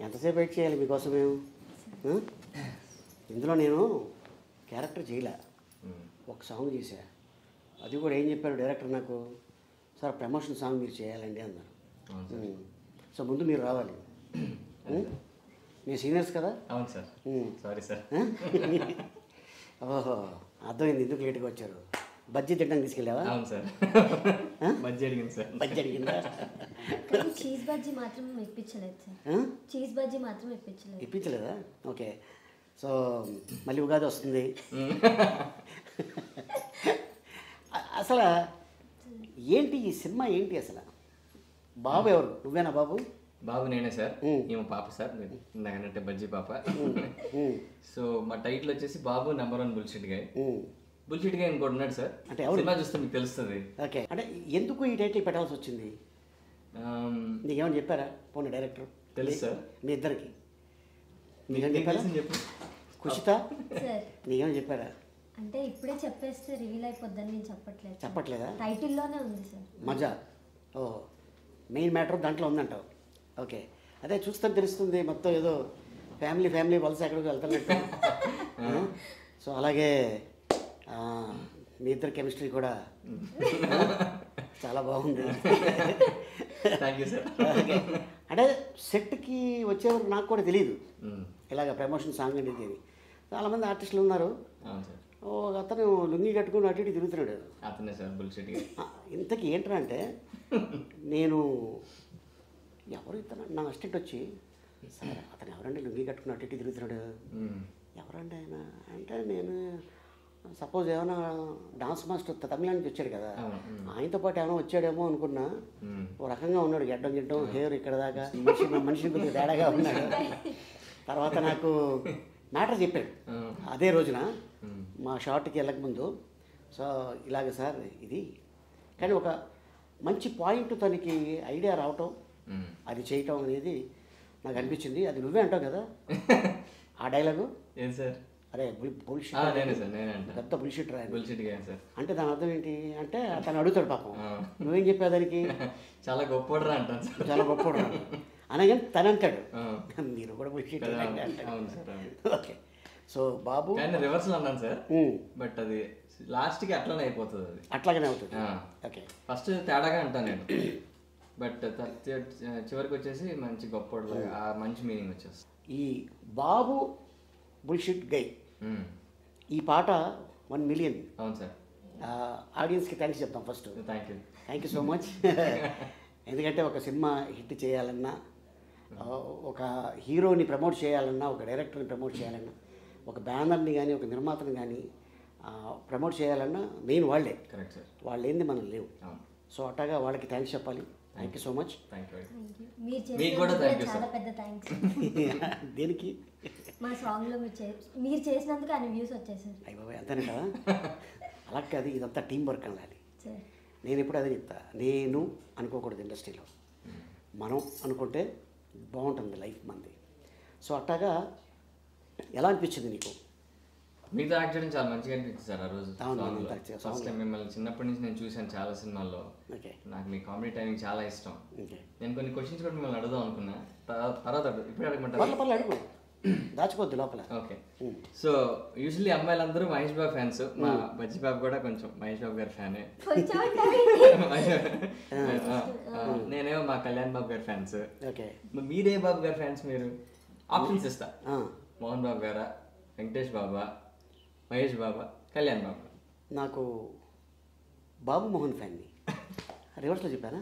ఎంతసేపు వెయిట్ చేయాలి మీకోసం మేము ఆ? ఇందులో నేను క్యారెక్టర్ చేయలే ఒక సాంగ్ చేశా అది కూడా ఏం చెప్పారు డైరెక్టర్ నాకు సార్ ప్రమోషన్ సాంగ్ మీరు చేయాలండి అన్నారు అవును సార్. ఉమ్. సో ముందు మీరు రావాలి ఉమ్? మీ సీనియర్స్ కదా అవును సార్ ఉమ్. సారీ సార్ ఆ? ఓహో అర్థమైంది ఎందుకు లేట్గా వచ్చారు బజ్జీ తిట్టడానికి తీసుకెళ్ళావా అవును సార్ ఆ? మంచి అడిగింది సార్ బజ్జీ అడిగిందా కానీ చీజ్ బజ్జీ మాత్రం ఇప్పించలేదు సార్ ఆ? చీజ్ బజ్జీ మాత్రం ఇప్పించలేదు ఇప్పించలేదా ఓకే సో మళ్ళీ ఉగాది వస్తుంది అ- అసలు ఏంటి ఈ సినిమా ఏంటి అసలు బాబు ఎవరు నువ్వేనా బాబు బాబు నేనే సార్ ఉమ్. ఈమె పాప సార్ మీరు ఇందాకనంటే బజ్జీ పాప ఉమ్, సో మా టైటిల్ వచ్చేసి బాబు number one bullshit guy um. Bullshit guy ఇంకోటి ఉన్నాడు సార్ అంటే ఎవరు? సినిమా చూస్తే మీకు తెలుస్తుంది ఓకే అంటే ఎందుకు ఈ టైటిల్ పెట్టాల్సి వచ్చింది ఆమ్, నీకేమైనా చెప్పారా పోనీ డైరెక్టర్ తెలుసు సార్. మీ ఇద్దరికి మీకు నీకేమైనా చెప్పారా తెలిసింది చెప్పు కుషిత సార్ నీకేమైనా చెప్పారా అంటే ఇప్పుడే చెప్పేస్తే రివీల్ అయిపోద్దని నేను చెప్పట్లేదు సార్. చెప్పట్లేదా టైటిల్లోనే ఉంది సార్ మజా ఓ మెయిన్ మ్యాటర్ దాంట్లో ఉందంటావు ఓకే అదే చూస్తే తెలుస్తుంది మొత్తం ఏదో ఫ్యామిలీ ఫ్యామిలీ వలస ఎక్కడికి వెళ్తున్నట్టు ఆ? సో అలాగే ఆ, మీ ఇద్దరు కెమిస్ట్రీ కూడా చాలా బాగుంది థ్యాంక్ యూ సార్ ఓకే అంటే సెట్కి వచ్చేవారు నాకు కూడా తెలియదు ఇలాగ ప్రమోషన్ సాంగ్ అనేది ఇది చాలామంది ఆర్టిస్టులు ఉన్నారు అవును సార్ ఓ అతను లుంగి కట్టుకుని అటు ఇటు తిరుగుతున్నాడు అతనే సార్ బుల్షిట్ గాయ్ ఆ, ఇంతకీ ఏంట్రా అంటే నేను ఎవరు ఇతను నా అసిస్టెంట్ వచ్చి సార్ అతను ఎవరండి లుంగి కట్టుకుని అటు ఇటు తిరుగుతున్నాడు ఉమ్. ఎవరండి ఆయన అంటే నేను సపోజ్ ఏమైనా డాన్స్ మాస్టర్ తమిళ నుంచి వచ్చాడు కదా అవును, ఉమ్. ఆయనతో పాటు ఏమైనా వచ్చాడేమో అనుకున్నా ఉమ్. ఓ రకంగా ఉన్నాడు గడ్డం గిడ్డం హెయిర్ ఇక్కడ దాకా మనిషి మనిషి కొద్దిగా తేడాగా ఉన్నాడు తర్వాత నాకు మ్యాటర్ చెప్పాడు ఉమ్. అదే రోజున ఉమ్. మా షార్ట్కి వెళ్ళకముందు సో ఇలాగ సార్ ఇది కానీ ఒక మంచి పాయింట్ తనకి ఐడియా రావటం ఉమ్. అది చేయటం అనేది నాకు అనిపించింది అది నువ్వే అంటావు కదా ఆ డైలాగు ఏం సార్ అరే ఆ, బుల్షిట్ నేనే సార్ నేనే అంట పెద్ద బుల్షిట్ రా బుల్షిట్ గాయ్ సార్ అంటే దాని అర్థం ఏంటి అంటే అతను అడుగుతాడు పాపం ఆ. నువ్వేం చెప్పావు దానికి చాలా గొప్పడరా అంటాను సార్ చాలా గొప్పడు రా అనగానే తను అంటాడు ఆ. మీరు కూడా బుల్షిట్ కదా, అంటాడు అవును సార్ అవును. ఓకే సో బాబు కానీ రివర్స్ లో అన్నాను సార్ ఉమ్, బట్ అది లాస్ట్ కి అట్లానే అయిపోతుంది అది అట్లాగనే అవుతుంది ఆ. ఓకే ఫస్ట్ తేడాగా అంటాను నేను బట్ చివరికి వచ్చేసి మంచి గొప్ప ఆ మంచి మీనింగ్ వచ్చేస్తుంది ఈ బాబు బుల్షిట్ గై ఉమ్. ఈ పాట వన్ మిలియన్ అవును సార్ ఆడియన్స్కి థ్యాంక్స్ చెప్తాం first thank you thank you so much ఎందుకంటే ఒక సినిమా హిట్ చేయాలన్నా ఆ, ఒక హీరోని ప్రమోట్ చేయాలన్నా ఒక డైరెక్టర్ని ప్రమోట్ చేయాలన్నా ఒక బ్యానర్ని కానీ ఒక నిర్మాతని కానీ ప్రమోట్ చేయాలన్నా మెయిన్ వాళ్ళే కరెక్ట్ సార్ వాళ్ళు ఏంది మనం లేవు అవును సో అట్టాగా వాళ్ళకి థ్యాంక్స్ చెప్పాలి thank you so much thank you thank you మీరు మీకు కూడా చేసినందుకు thank you, చాలా sir. పెద్ద థ్యాంక్స్ దేనికి మా సాంగ్లో మీరు చే మీరు చేసినందుకు అన్ని వ్యూస్ వచ్చాయి సార్ అయ్య బాబాయ్ అంతేనంట అలా కాదు ఇదంతా టీం వర్క్ అనాలి సార్ నేను ఎప్పుడు అదే చెప్తా నేను అనుకోకూడదు ఇండస్ట్రీలో మనం అనుకుంటే బాగుంటుంది లైఫ్ మంది సో అట్టాగా ఎలా అనిపించింది నీకు మీతో యాక్ట్ చేయడం చాలా మంచిగా అనిపించింది సార్ ఆ రోజు అవును, అవును, correct. ఫస్ట్ టైం మిమ్మల్ని చిన్నప్పటి నుంచి నేను చూశాను చాలా సినిమాల్లో ఓకే నాకు మీ కామెడీ టైమింగ్ చాలా ఇష్టం ఓకే నేను కొన్ని క్వశ్చన్స్ కూడా మిమ్మల్ని అడుగుదాం అనుకున్నా తర్వా- తర్వాత అడుగు ఇప్పుడు పర్లే అడగమంటారు పర్లే అడుగు దాచిపోద్ది లోపల ఓకే ఉమ్. సో యూజువల్లీ అమ్మాయిలందరూ మహేష్ బాబు ఫ్యాన్స్ మా బజ్జి బాబు కూడా కొంచెం మహేష్ బాబు గారి ఫ్యానే కొంచెం ఉంటాయి. నేనేమో మా కళ్యాణ్ బాబు గారి ఫ్యాన్స్ ఓకే మీరే బాబు గారి ఫ్యాన్స్ మీరు ఆప్షన్స్ ఇస్తా ఆ, మోహన్ బాబు గారా వెంకటేష్ బాబా మహేష్ బాబా కళ్యాణ్ బాబా నాకు బాబు మోహన్ ఫ్యాన్ని రివర్స్లో చెప్పానా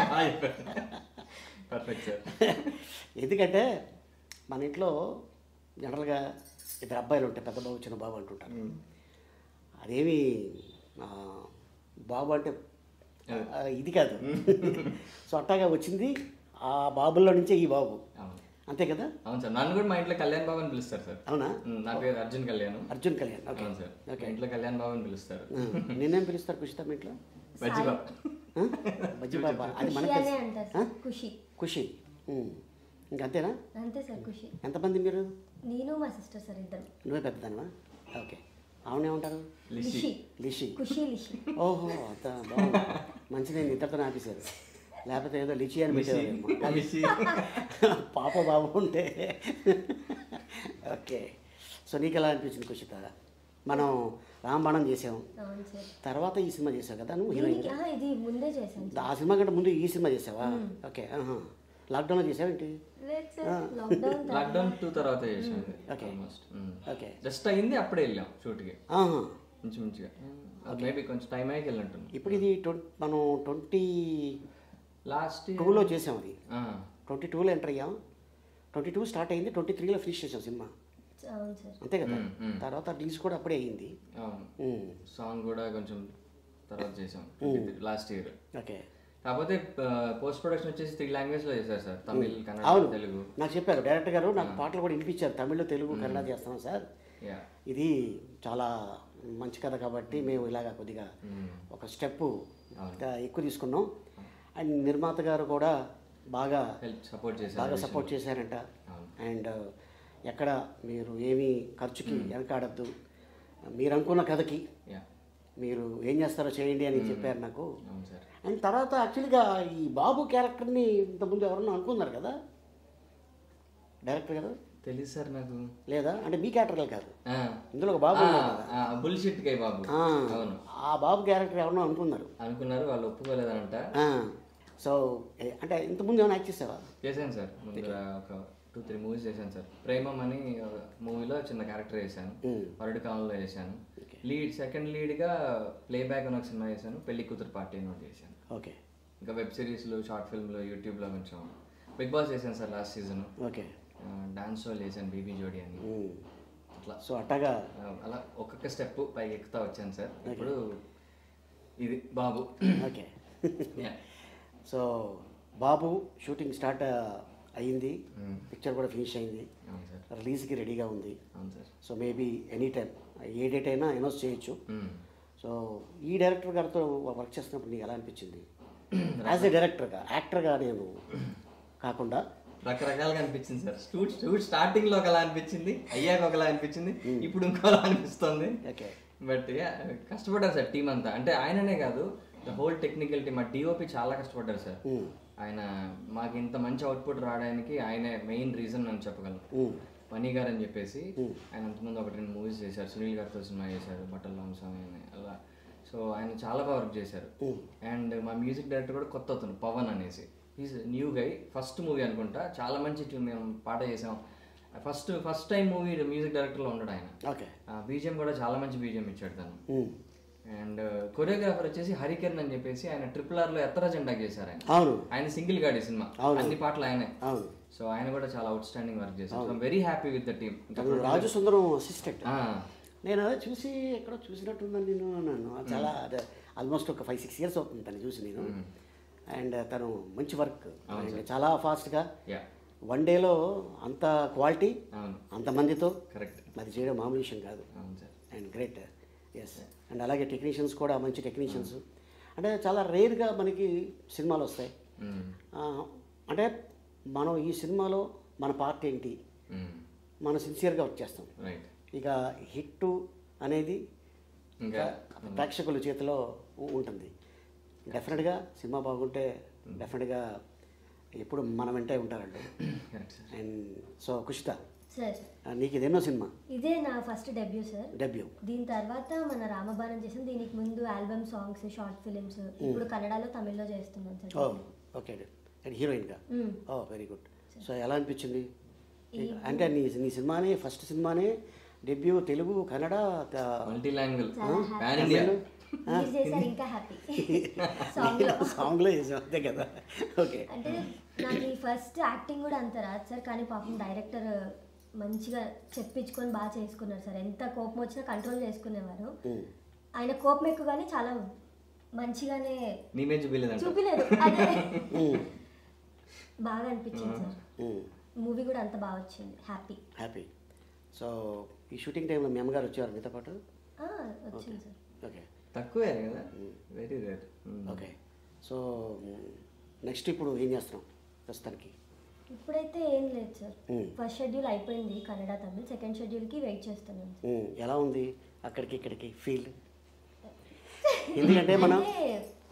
పర్ఫెక్ట్ సార్ ఎందుకంటే మన ఇంట్లో జనరల్గా ఇద్దరు అబ్బాయిలు ఉంటాయి పెద్ద బాబు చిన్న బాబు అంటుంటారు అదేమి ఆ, బాబు అంటే ఆ, ఇది కాదు సో అట్టాగా వచ్చింది ఆ బాబుల్లో నుంచే ఈ బాబు అవును అంతే కదా అవును సార్ నన్ను కూడా మా ఇంట్లో కళ్యాణ్ బాబు అని పిలుస్తారు సార్ అవునా ఉమ్, నా పేరు అర్జున్ కళ్యాణ్ అర్జున్ కళ్యాణ్ ఓకే అవును సార్ ఓకే మా ఇంట్లో కళ్యాణ్ బాబు అని పిలుస్తారు ఆ, నేనేం పిలుస్తారు కుషితా మీ ఇంట్లో బజ్జి బాబు ఆ? బజ్జీ బాబా అది ఖుషి మనకి అనే తెలుసు. అంటారు ఆ? సార్ ఖుషి ఖుషి ఉమ్. ఇంకంతేనా అంతే సార్ ఖుషి ఎంతమంది మీరు నేను మా సిస్టర్ సార్ ఇద్దరు నువ్వే పెద్దదానివా ఓకే అవునేమంటారు లిషి లిషి లిషి ఖుషి లిషి ఓహో అంత బాగుంది మంచి నేను ఇద్దరితో ఆపేశారు లేకపోతే ఏదో లిచి అని పెట్టేవారేమో మిసి. పాప బాబు ఉంటే ఓకే సో నీకు ఎలా అనిపించింది కుషిత మనం రాంబాణం చేసాం అవును సార్ తర్వాత ఈ సినిమా చేసావు కదా నువ్వు హీరోయిన్ దీనికి ఆ, ఇది ముందే చేశాను సార్ ఆ సినిమా కంటే ముందు ఈ సినిమా చేసావా ఓకే ఆహా. లాక్డౌన్లో చేసావా ఏంటి లేదు సార్ లాక్డౌన్ లాక్డౌన్ టూ తర్వాత చేసాం Okay. ఆల్మోస్ట్ ఓకే జస్ట్ అయింది అప్పుడే వెళ్ళాం షూట్కి ఆహా. ఇంచుమించుగా మేబీ కొంచెం టైం అయ్యాక వెళ్ళంటుంది ఇప్పుడు ఇది ట్వం- మనం ట్వంటీ లాస్ట్ టూలో చేసాం అది ట్వంటీ టూలో ఎంటర్ అయ్యాం ట్వంటీ టూ స్టార్ట్ అయింది ట్వంటీ త్రీలో ఫినిష్ చేసాం సినిమా అవును సార్ అంతే కదా మ్మ్, మ్మ్. తర్వాత రిలీజ్ కూడా అప్పుడే అయ్యింది అవును మ్మ్. సాంగ్ కూడా కొంచెం తర్వాత చేసాం లాస్ట్ ఇయర్ ఓకే కాకపోతే పోస్ట్ ప్రొడక్షన్ వచ్చేసి త్రీ లాంగ్వేజ్ లో చేశారు సార్ తమిళ్ కన్నడ అవును తెలుగు నాకు చెప్పారు డైరెక్టర్ గారు నాకు పాటలు కూడా వినిపించారు తమిళ్ తెలుగు కన్నడ చేస్తున్నాం సార్ యా ఇది చాలా మంచి కథ కాబట్టి మేము ఇలాగా కొద్దిగా ఒక స్టెప్ ఎక్కువ తీసుకున్నాం అండ్ నిర్మాత గారు కూడా బాగా హెల్ప్ సపోర్ట్ బాగా చేశారు సపోర్ట్ చేశారంట అవును. అండ్ ఎక్కడ మీరు ఏమీ ఖర్చుకి వెనకాడద్దు మీరు అనుకున్న కథకి యా మీరు ఏం చేస్తారో చేయండి అని చెప్పారు నాకు అవును సార్ అండ్ తర్వాత యాక్చువల్గా ఈ బాబు క్యారెక్టర్ని ఇంతకుముందు ఎవరన్నా అనుకున్నారు కదా డైరెక్టర్ గారు తెలుసు సార్ నాకు లేదా అంటే మీ క్యారెక్టర్ కాదు ఇందులో ఒక బాబు ఉన్నాడు కదా బుల్షిట్ కై బాబు ఆ, అవును ఆ బాబు క్యారెక్టర్ ఎవరన్నా అనుకున్నారు అనుకున్నారు వాళ్ళు ఒప్పుకోలేదంట ఆ, సో ఏ- అంటే ఇంతకుముందు ఏమైనా యాక్ట్ చేసావా చేశాను సార్ ముందర ఒక టూ త్రీ మూవీస్ చేశాను సార్ ప్రేమం అని మూవీలో చిన్న క్యారెక్టర్ చేశాను మ్మ్. వరల్డ్ కాలంలో చేశాను లీడ్ సెకండ్ లీడ్గా ప్లేబ్యాక్ అని ఒక సినిమా చేశాను పెళ్లి కూతురు పార్టీ అని ఒకటి చేశాను ఓకే ఇంకా వెబ్ సిరీస్లు షార్ట్ ఫిల్మ్లు యూట్యూబ్లో కొంచెం బిగ్ బాస్ చేశాను sir last season okay dance show చేశాను బీబీ జోడి అని ఉమ్. అట్లా సో అట్టగా ఆ, అలా ఒక్కొక్క స్టెప్ పైకి ఎక్కుతా వచ్చాను సార్ ఇప్పుడు ఇది బాబు ఓకే Yeah. సో బాబు షూటింగ్ స్టార్ట్ అయ్యింది మ్మ్. పిక్చర్ కూడా ఫినిష్ అయింది అవును సార్ రిలీజ్కి రెడీగా ఉంది అవును sir so maybe any time ఏ డేట్ అయినా అనౌన్స్ చేయొచ్చు మ్మ్. సో ఈ డైరెక్టర్ గారితో వర్క్ చేస్తున్నప్పుడు నీకు ఎలా అనిపించింది యాజ్ ఎ డైరెక్టర్గా యాక్టర్గా నేను కాకుండా రకరకాలుగా అనిపించింది సార్ షూట్ షూట్ స్టార్టింగ్ లో ఒకలా అనిపించింది అయ్యాక ఒకలా అనిపించింది ఇప్పుడు ఇంకోలా అనిపిస్తుంది ఓకే బట్ కష్టపడ్డారు సార్ టీం అంతా అంటే ఆయననే కాదు ద హోల్ టెక్నికల్ టీమ్ మా డిఓపి చాలా కష్టపడ్డారు సార్ మ్మ్. ఆయన మాకు ఇంత మంచి అవుట్పుట్ రావడానికి ఆయనే మెయిన్ రీజన్ అని చెప్పగలను మ్మ్. మణి గారు అని చెప్పేసి ఆయన అంతకుముందు ఒకటి రెండు మూవీస్ చేశారు సునీల్ గారితో సినిమా చేశారు బట్టల స్వామి అని అలా సో ఆయన చాలా బాగా వర్క్ చేశారు అండ్ మా మ్యూజిక్ డైరెక్టర్ కూడా కొత్త అతను పవన్ అనేసి is new guy first movie అనుకుంటా చాలా మంచి tune మేము పాట చేసాం first first time movie music డైరెక్టర్లో ఉన్నాడు ఆయన ఓకే బీజిఎం కూడా చాలా మంచి బీజిఎం ఇచ్చాడు తను మ్మ్. అండ్ కొరియోగ్రాఫర్ వచ్చేసి హరికిరణ్ అని చెప్పేసి ఆయన ట్రిపుల్ ఆర్ లో ఎత్తర జెండా చేశారు ఆయన అవును ఆయన సింగిల్ గాడి సినిమా అవును. అన్ని పాటలు ఆయనే అవును సో ఆయన కూడా చాలా అవుట్ స్టాండింగ్ వర్క్ చేశారు so very happy with the team తను రాజు సుందరం అసిస్టెంట్ నేను అదే చూసి ఎక్కడో చూసినట్టున్నాను నేను అన్నాను అది చాలా అదే ఆల్మోస్ట్ ఒక ఫైవ్ సిక్స్ ఇయర్స్ అవుతుంది తను చూసి నేను అండ్ తను మంచి వర్క్ అండ్ చాలా ఫాస్ట్గా యా వన్ డేలో అంత క్వాలిటీ అవును అంతమందితో కరెక్ట్ అది చేయడం మామూలు విషయం కాదు అవును sir and great yes and అలాగే టెక్నీషియన్స్ కూడా మంచి టెక్నీషియన్స్ అంటే చాలా రేర్గా మనకి సినిమాలు వస్తాయి ఆ, అంటే మనం ఈ సినిమాలో మన పార్ట్ ఏంటి మనం సిన్సియర్గా వర్క్ చేస్తాం రైట్ ఇక హిట్ అనేది ఇంకా ప్రేక్షకుల చేతిలో ఉ- ఉంటుంది డెఫినెట్గా సినిమా బాగుంటే డెఫినెట్గా ఎప్పుడు మన వెంటే ఉంటారండి correct sir and so Kushitha sir ఆ, నీకు ఇది ఎన్నో సినిమా ఇదే నా ఫస్ట్ డెబ్యూ సార్ డెబ్యూ దీని తర్వాత మన రామబాణం చేసాం దీనికి ముందు ఆల్బమ్ సాంగ్స్ షార్ట్ ఫిలిమ్స్ ఇప్పుడు కన్నడలో తమిళ్లో చేస్తున్నాం సార్ ఓ ఓకే అండ్ హీరోయిన్గా మ్మ్. ఓ వెరీ గుడ్ సో ఎలా అనిపించింది అంటే నీ నీ సినిమానే ఫస్ట్ సినిమానే డెబ్యూ తెలుగు కన్నడ త- మల్టీ లాంగ్వేజ్ చాలా పాన్ ఇండియా మీరు చేశారు ఇంకా హ్యాపీ సాంగ్ లో సాంగ్లో చేసాం అంతే కదా ఓకే అంటే నాకు ఈ ఫస్ట్ యాక్టింగ్ కూడా అంత రాదు సార్ కానీ పాపం డైరెక్టర్ మంచిగా చెప్పించుకొని బాగా చేసుకున్నారు సార్ ఎంత కోపం వచ్చినా కంట్రోల్ చేసుకునేవారు మ్మ్. ఆయన కోపం ఎక్కువ కానీ చాలా మంచిగానే నీ మీద చూపించలేదంట చూపిలేదు అదే మ్మ్. బాగా అనిపించింది సార్ మ్మ్. మూవీ కూడా అంత బాగా వచ్చింది హ్యాపీ హ్యాపీ సో ఈ షూటింగ్ టైంలో మీ అమ్మగారు వచ్చారు మీతో పాటు వచ్చింది సార్ ఓకే తక్కువే కదా very rare okay so next ఇప్పుడు ఏం చేస్తున్నాం ప్రస్తుతానికి ఇప్పుడైతే ఏం లేదు సార్ మ్మ్. ఫస్ట్ షెడ్యూల్ అయిపోయింది కన్నడ తమిళ్ సెకండ్ షెడ్యూల్కి వెయిట్ చేస్తున్నాం సార్ మ్మ్. ఎలా ఉంది అక్కడికి ఇక్కడికి ఫీల్ ఎందుకంటే మనం అంటే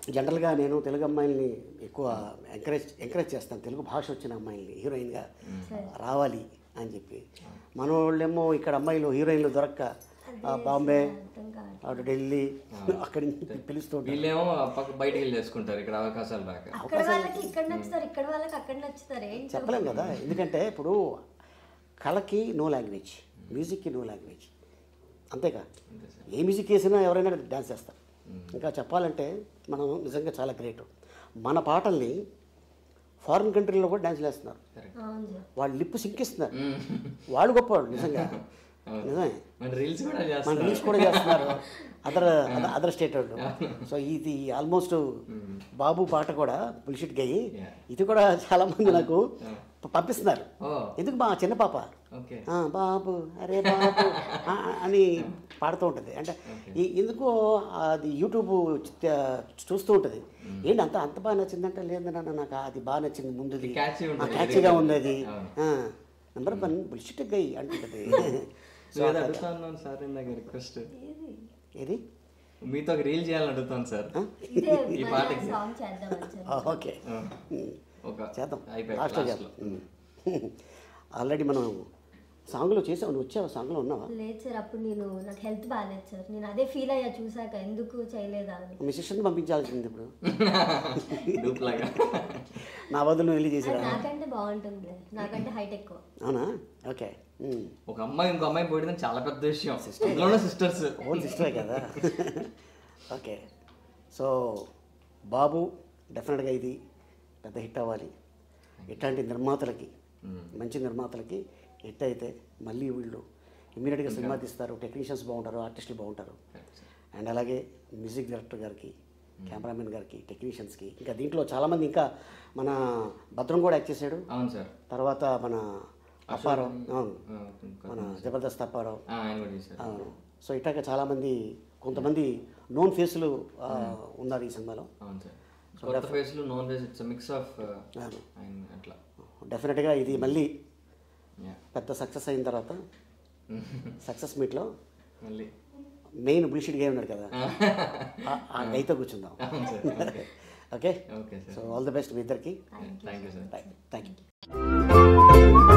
జనరల్గా నేను తెలుగు అమ్మాయిల్ని ఎక్కువ ఎంకరేజ్ ఎంకరేజ్ చేస్తాను తెలుగు భాష వచ్చిన అమ్మాయిల్ని హీరోయిన్గా రావాలి అని చెప్పి మన వాళ్ళేమో ఇక్కడ అమ్మాయిలు హీరోయిన్లు దొరక్క ఆ, బాంబే అర్థం కాదు అటు ఢిల్లీ అక్కడి నుంచి పిలుస్తూ ఉంటారు వీళ్ళేమో పక్క బయటికి వెళ్ళి చేసుకుంటారు ఇక్కడ అవకాశాలు రాక అక్కడ వాళ్ళకి ఇక్కడ నచ్చుతారు ఇక్కడ వాళ్ళకి అక్కడ నచ్చుతారు ఏంటి చెప్పలేం కదా ఎందుకంటే ఇప్పుడు కళకి నో లాంగ్వేజ్ మ్యూజిక్కి నో లాంగ్వేజ్ అంతేగా ఏ మ్యూజిక్ వేసినా ఎవరైనా డ్యాన్స్ చేస్తారు ఇంకా చెప్పాలంటే మనం నిజంగా చాలా గ్రేట్ మన పాటల్ని ఫారిన్ కంట్రీలో కూడా డ్యాన్స్ వేస్తున్నారు అవును సార్ వాళ్ళు లిప్పు సింకిస్తున్నారు వాళ్ళు గొప్పవాళ్ళు నిజంగా నిజమే మన రీల్స్ కూడా మన చేస్తారు రీల్స్ కూడా చేస్తున్నారు అదర్ అదర్ స్టేట్ వాళ్ళు సో ఇది ఆల్మోస్ట్ బాబు పాట కూడా బుల్షిట్ గయ్యి Yeah. ఇది కూడా చాలా మంది నాకు ప- పంపిస్తున్నారు ఓ ఎందుకు మా చిన్న పాప ఓకే ఆ, బాబు అరే బాబు ఆ, అని పాడుతూ ఉంటుంది అంటే ఈ ఎందుకో అది యూట్యూబ్ చ- చూస్తూ ఉంటుంది ఏంటి అంత అంత బాగా నచ్చిందంటే లేదు నాన్న నాకు అది బాగా నచ్చింది ముందుది Catchy ఉంటుంది. క్యాచీగా ఉంది అది అవును. నెంబర్ వన్ బుల్షిట్ గై అంటుంటుంది సో అది అడుగుతాను సార్ ఇందాక రిక్వెస్ట్ ఏది మీతో ఒక రీల్ చేయాలని అడుగుతాను సార్ ఇదే ఈ పాటకి. సాంగ్ చేద్దామని సార్ ఆ, ఓకే ఒక చేద్దాం అయిపోయి లాస్ట్లో last లో. చేద్దాం ఆల్రెడీ మనం సాంగ్లో చేసావు నువ్వు వచ్చావు సాంగ్లో ఉన్నావా లేదు సార్ అప్పుడు నేను నాకు హెల్త్ బాగాలేదు సార్ నేను అదే ఫీల్ అయ్యా చూసాక ఎందుకు చేయలేదా అని మీ సిస్టర్ని పంపించాల్సింది ఇప్పుడు డూప్ లాగా నా బదులు నువ్వు వెళ్ళి అది చేసిరా నాకంటే బాగుంటుంది నాకంటే హైట్ ఎక్కువ అవునా ఓకే ఉమ్. ఒక అమ్మాయి ఇంకో అమ్మాయి పోయడం చాలా పెద్ద విషయం ఇందులోనే సిస్టర్స్ ఓన్ సిస్టరే కదా ఓకే సో బాబు డెఫినెట్గా ఇది పెద్ద హిట్ అవ్వాలి ఇట్లాంటి నిర్మాతలకి మంచి నిర్మాతలకి హిట్ అయితే మళ్ళీ వీళ్ళు ఇమీడియట్గా సినిమా తీస్తారు టెక్నీషియన్స్ బాగుంటారు ఆర్టిస్టులు బాగుంటారు అండ్ అలాగే మ్యూజిక్ డైరెక్టర్ గారికి కెమెరామెన్ గారికి టెక్నీషియన్స్కి ఇంకా దీంట్లో చాలామంది ఇంకా మన భద్రం కూడా యాక్ట్ చేశాడు అవును సార్ తర్వాత మన అప్పారావు అవును ఆ, ఇంకా- మన జబర్దస్త్ అప్పారావు ఆ, ఆయన కూడా చేశారు అవును సో ఇట్లాగ చాలామంది కొంతమంది నోన్ ఫేస్లు ఆ, ఉన్నారు ఈ సినిమాలో అవును సార్ కొత్త ఫేస్లు known face it's mix of అవును. ఆయన అట్లా డెఫినెట్గా ఇది మళ్ళీ Yeah. పెద్ద సక్సెస్ అయిన తర్వాత సక్సెస్ మీట్లో మళ్ళీ మెయిన్ బుల్షిట్ గే ఉన్నాడు కదా ఆ- ఆ గైతో కూర్చుందాం అవును sir okay okay okay sir so all the best మీ ఇద్దరికి thank you sir thank you